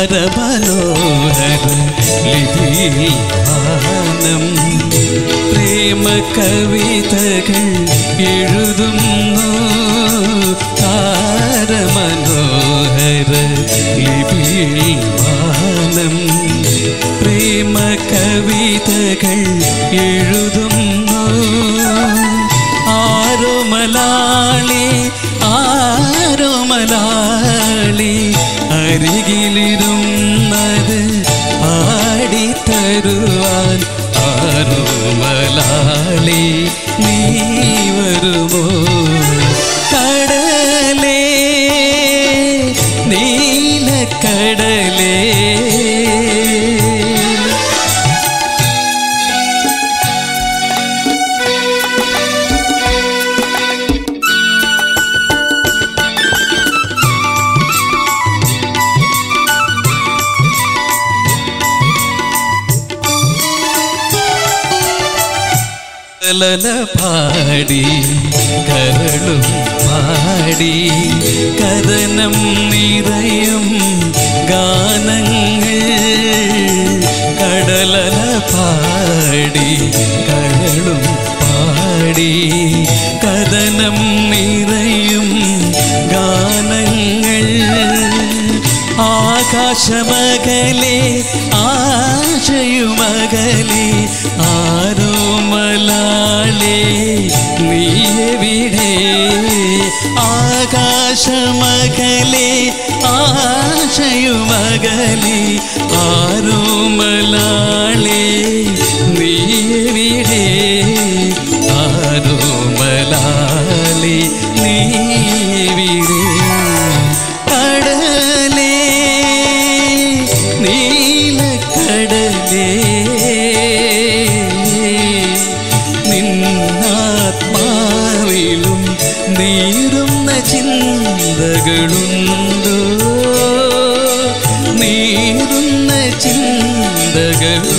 താരമനോഹര ലിപിയിൽ വാനം പ്രേമ കവിതകൾ എഴുതുന്നു താരമനോഹര ലിപിയിൽ വാനം പ്രേമ കവിതകൾ എഴുതുന്നു ആരോ മലാളി ആരോ മലാളി അരികിലിരുന്നത് പാടിത്തരുവാൻ ആരോ മലാളി നീ വരുമോ കടലേ നീലക്കടലേ ലല പാടി കരളും പാടി കഥനം നിറയും ഗാനങ്ങൾ കടലല പാടി കരളും പാടി കഥനം നിറയും ഗാനങ്ങൾ ആകാശമകലെ ആശയുമകലെ ആരോ മലാളെ നീയെവിടെ ആകാശമകലെ ആശയുമകലെ ആരോ മലാളെ നീയെവിടെ ആരോ മലാളെ നീയെവിടെ കടലേ നീലക്കടലേ നിന്നാത്മാവിലും നീറുന്ന ചിന്തകളുണ്ടോ നീറുന്ന ചിന്തകളുണ്ടോ